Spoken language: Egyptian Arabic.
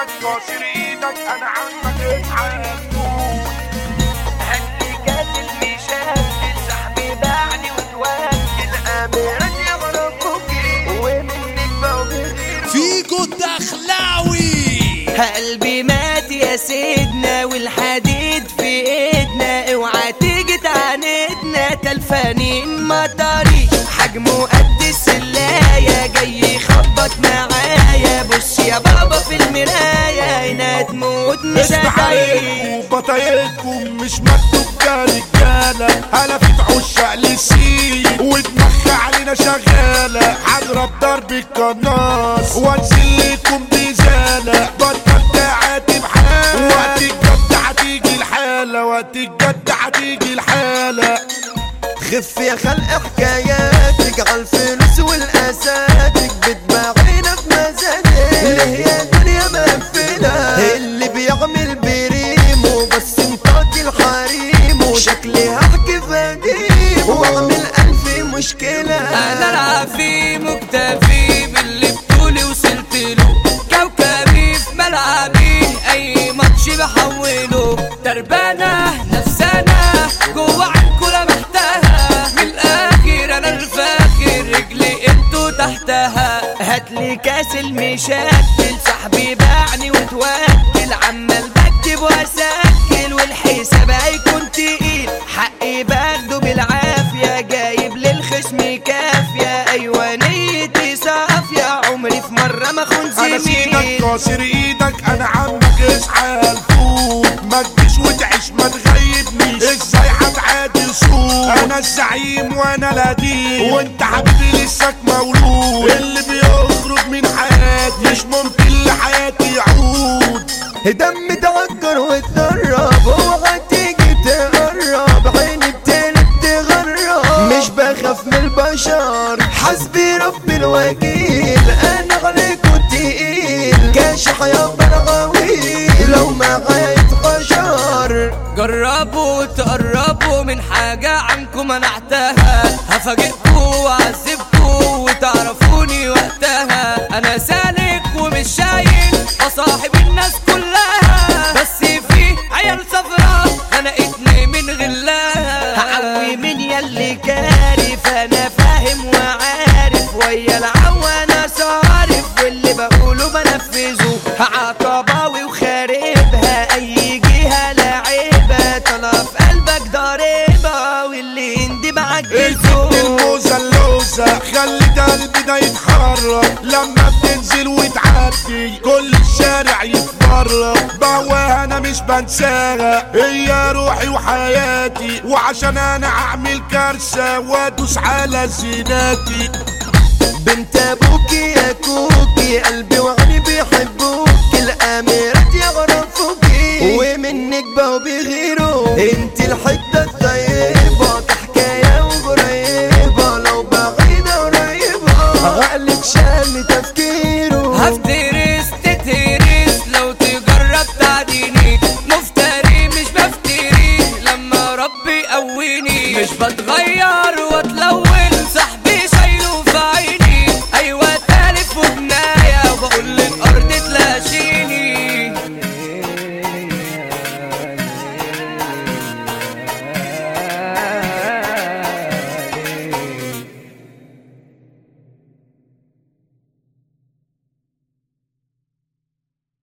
سيدك كاسر ايدك انا عمك اصحى هدي كاس المشاكل صاحبي باعني وتوكل اميرات يا مربوكي ومنك بقى بغير فيجو الدخلاوي قلبي مات يا سيدنا والحديد في ايدنا اوعى تيجي تعاندنا تلفانين مطري حجمه قد السلاية جاي يخبط معايا بص يا بابا في المراية هنا تموت مش هتعيش عليكم بطايقكم مش مكتوب كرجالة هلفت عشاق للسين ودماغها علينا شغالة هضرب ضرب القناص وانزل لكم بزالة بطلت عاتب حالة وقت الجد هتيجي الحالة وقت الجد هتيجي الحالة خف يا خلق حكاياتك على الفلوس والاساتك بتباعينا في مزاجك ليه يا دنيا مقفلة اللي بيعمل بريمو بس انطاق الحريم وشكلي هحكي فديم واعمل الف مشكلة انا العافي مكتفي باللي بطولي وصلت له كوكبي في ملعبي اي ماتش بحوله تربانة نفسنا جوه عينكو لمحتها من الاخر انا الفاخر رجلي انتو تحتها هاتلي كاس المشكل صاحبي باعني وتوكل عمال بكتب واسكل والحساب هيكون تقيل حقي باخده بالعافية جايب للخصم كافية ايوه نيتي صافية عمري في مرة ما خون انا سيدك زميل كاسر ايدك انا عمك اصحى الفوق ما تجيش وتعيش ما تغيبنيش ازاي هتعادل سوق انا الزعيم وانا القديم وانت حبيبي لسك مولود اللي بيخرج من حياتي مش ممكن لحياتي يعود دم تعكر وتدرب اوعى تيجي تقرب عيني بتلك تغرب مش بخاف من البشر حسبي ربي الوكيل انا عليكم تقيل كاشح يا برغويل لو معايا يتغشر جربوا تقربوا من حاجة عنكم منعتها هفاجئكوا واعذبكوا وتعرفوني وقتها انا سالك ومش شايل اصاحب الناس كلها بس في عيال صفرا خنقتني من غلاها هعوي من يلي كارف انا فاهم وعارف ويا العوانة صارف واللي بقوله بنفذه عقباوي وخاربها اي جهة لعيبة طلع في قلبك ضاربة واللي يندب عجزه الموزة اللوزة خلت قلبي ده يتحرك لما بتنزل وتعدي كل الشارع يتفرج بهواها انا مش بنساها هي روحي وحياتي وعشان انا اعمل كارثة وادوس على زيناتي بنت ابوكي يا كوكي قلبي وعقلي